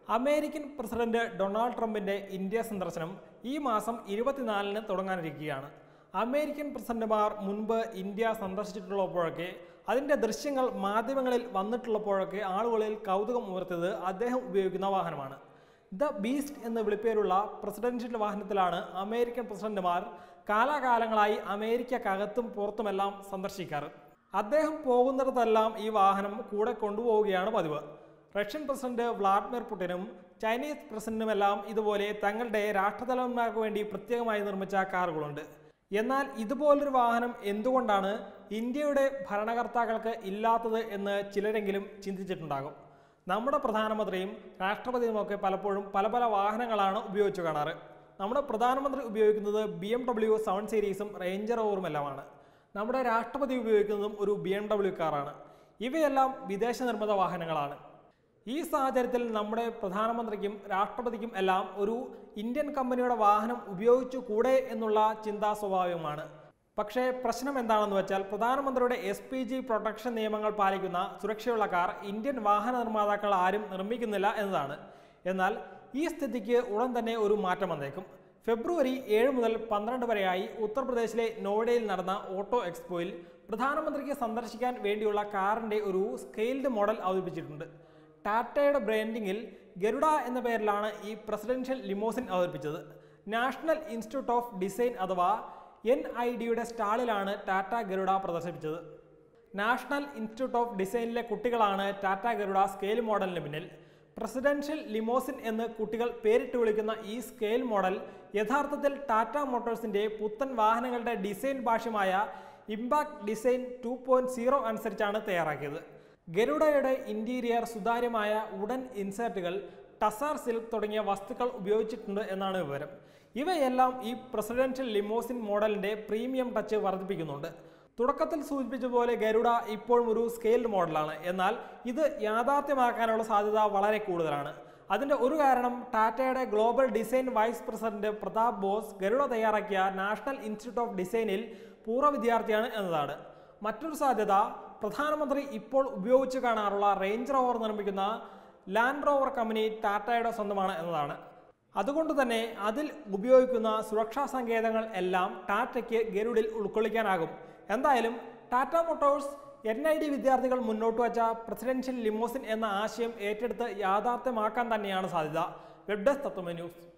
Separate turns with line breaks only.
American president Donald ട്രംപിന്റെ India സന്ദർശനം ഈ മാസം ഇരുപത്തിനാലിന് തുടങ്ങാനിരിക്കുകയാണ് അമേരിക്കൻ പ്രസിഡന്റുമാർ മുൻപ് ഇന്ത്യ സന്ദർശിച്ചിട്ടുള്ളപ്പോഴൊക്കെ അതിന്റെ ദൃശ്യങ്ങൾ മാധ്യമങ്ങളിൽ വന്നിട്ടുള്ളപ്പോഴൊക്കെ ആളുകളിൽ കൗതുകം ഉയർത്തിയത് അദ്ദേഹം ഉപയോഗിക്കുന്ന വാഹനമാണ് ദ ബീസ്റ്റ് എന്ന് വിളിപ്പേരുള്ള പ്രസിഡൻഷ്യൽ വാഹനത്തിലാണ് അമേരിക്കൻ പ്രസിഡന്റുമാർ കാലാകാലങ്ങളായി അമേരിക്കക്കകത്തും പുറത്തുമെല്ലാം സന്ദർശിക്കാറ് അദ്ദേഹം പോകുന്നിടത്തെല്ലാം ഈ വാഹനം കൂടെ കൊണ്ടുപോവുകയാണ് പതിവ് റഷ്യൻ പ്രസിഡന്റ് വ്ളാഡിമിർ പുടിനും ചൈനീസ് പ്രസിഡന്റുമെല്ലാം ഇതുപോലെ തങ്ങളുടെ രാഷ്ട്രതലവന്മാർക്ക് വേണ്ടി പ്രത്യേകമായി നിർമ്മിച്ച കാറുകളുണ്ട് എന്നാൽ ഇതുപോലൊരു വാഹനം എന്തുകൊണ്ടാണ് ഇന്ത്യയുടെ ഭരണകർത്താക്കൾക്ക് ഇല്ലാത്തത് എന്ന് ചിലരെങ്കിലും ചിന്തിച്ചിട്ടുണ്ടാകും നമ്മുടെ പ്രധാനമന്ത്രിയും രാഷ്ട്രപതിയുമൊക്കെ പലപ്പോഴും പല പല വാഹനങ്ങളാണ് ഉപയോഗിച്ചു കാണാറ് നമ്മുടെ പ്രധാനമന്ത്രി ഉപയോഗിക്കുന്നത് ബി എം ഡബ്ല്യു സെവൻ സീരീസും റേഞ്ചർ ഓവറുമെല്ലാമാണ് നമ്മുടെ രാഷ്ട്രപതി ഉപയോഗിക്കുന്നതും ഒരു ബി എം ഡബ്ല്യു കാറാണ് ഇവയെല്ലാം വിദേശ നിർമ്മിത വാഹനങ്ങളാണ് ഈ സാഹചര്യത്തിൽ നമ്മുടെ പ്രധാനമന്ത്രിക്കും രാഷ്ട്രപതിക്കും എല്ലാം ഒരു ഇന്ത്യൻ കമ്പനിയുടെ വാഹനം ഉപയോഗിച്ചു കൂടെ എന്നുള്ള ചിന്താ സ്വാഭാവികമാണ് പക്ഷേ പ്രശ്നം എന്താണെന്ന് വെച്ചാൽ പ്രധാനമന്ത്രിയുടെ എസ് പി ജി പ്രൊട്ടക്ഷൻ നിയമങ്ങൾ പാലിക്കുന്ന സുരക്ഷയുള്ള കാർ ഇന്ത്യൻ വാഹന നിർമ്മാതാക്കൾ ആരും നിർമ്മിക്കുന്നില്ല എന്നതാണ് എന്നാൽ ഈ സ്ഥിതിക്ക് ഉടൻ തന്നെ ഒരു മാറ്റം വന്നേക്കും ഫെബ്രുവരി ഏഴ് മുതൽ പന്ത്രണ്ട് വരെയായി ഉത്തർപ്രദേശിലെ നോയിഡയിൽ നടന്ന ഓട്ടോ എക്സ്പോയിൽ പ്രധാനമന്ത്രിക്ക് സന്ദർശിക്കാൻ വേണ്ടിയുള്ള കാറിന്റെ ഒരു സ്കെയിൽഡ് മോഡൽ അവതരിപ്പിച്ചിട്ടുണ്ട് ടാറ്റയുടെ ബ്രാൻഡിങ്ങിൽ ഗരുഡ എന്ന പേരിലാണ് ഈ പ്രസിഡൻഷ്യൽ ലിമോസിൻ അവതരിപ്പിച്ചത് നാഷണൽ ഇൻസ്റ്റിറ്റ്യൂട്ട് ഓഫ് ഡിസൈൻ അഥവാ എൻ ഐ ഡിയുടെ സ്റ്റാളിലാണ് ടാറ്റ ഗരുഡ പ്രദർശിപ്പിച്ചത് നാഷണൽ ഇൻസ്റ്റിറ്റ്യൂട്ട് ഓഫ് ഡിസൈനിലെ കുട്ടികളാണ് ടാറ്റ ഗരുഡ സ്കെയിൽ മോഡലിന് പിന്നിൽ പ്രസിഡൻഷ്യൽ ലിമോസിൻ എന്ന് കുട്ടികൾ പേരിട്ട് വിളിക്കുന്ന ഈ സ്കെയിൽ മോഡൽ യഥാർത്ഥത്തിൽ ടാറ്റ മോട്ടോഴ്സിന്റെ പുത്തൻ വാഹനങ്ങളുടെ ഡിസൈൻ ഭാഷ്യമായ impact design two point zero അനുസരിച്ചാണ് തയ്യാറാക്കിയത് ഗരുഡയുടെ ഇന്റീരിയർ സുതാര്യമായ ഉടൻ ഇൻസേർട്ടുകൾ ടസാർ സിൽക്ക് തുടങ്ങിയ വസ്തുക്കൾ ഉപയോഗിച്ചിട്ടുണ്ട് എന്നാണ് വിവരം ഇവയെല്ലാം ഈ പ്രസിഡൻഷ്യൽ ലിമോസിൻ മോഡലിന്റെ പ്രീമിയം ടച്ച് വർദ്ധിപ്പിക്കുന്നുണ്ട് തുടക്കത്തിൽ സൂചിപ്പിച്ച പോലെ ഗരുഡ ഇപ്പോഴും ഒരു സ്കെയിൽഡ് മോഡലാണ് എന്നാൽ ഇത് യാഥാർത്ഥ്യമാക്കാനുള്ള സാധ്യത വളരെ കൂടുതലാണ് അതിന്റെ ഒരു കാരണം ടാറ്റയുടെ global design vice president Pratap Bose Garuda തയ്യാറാക്കിയ നാഷണൽ ഇൻസ്റ്റിറ്റ്യൂട്ട് ഓഫ് ഡിസൈനിൽ പൂർവ്വ വിദ്യാർത്ഥിയാണ് എന്നതാണ് മറ്റൊരു സാധ്യത പ്രധാനമന്ത്രി ഇപ്പോൾ ഉപയോഗിച്ച് കാണാറുള്ള റേഞ്ച് റോവർ നിർമ്മിക്കുന്ന ലാൻഡ് റോവർ കമ്പനി ടാറ്റയുടെ സ്വന്തമാണ് എന്നതാണ് അതുകൊണ്ട് തന്നെ അതിൽ ഉപയോഗിക്കുന്ന സുരക്ഷാ സങ്കേതങ്ങൾ എല്ലാം ടാറ്റയ്ക്ക് ഗരുഡിൽ ഉൾക്കൊള്ളിക്കാനാകും എന്തായാലും Tata Motors N I D വിദ്യാർത്ഥികൾ മുന്നോട്ട് വച്ച പ്രസിഡൻഷ്യൽ ലിമോസിൻ എന്ന ആശയം ഏറ്റെടുത്ത് യാഥാർത്ഥ്യമാക്കാൻ തന്നെയാണ് സാധ്യത വെബ് ഡെസ്ക് തത്വമ ന്യൂസ്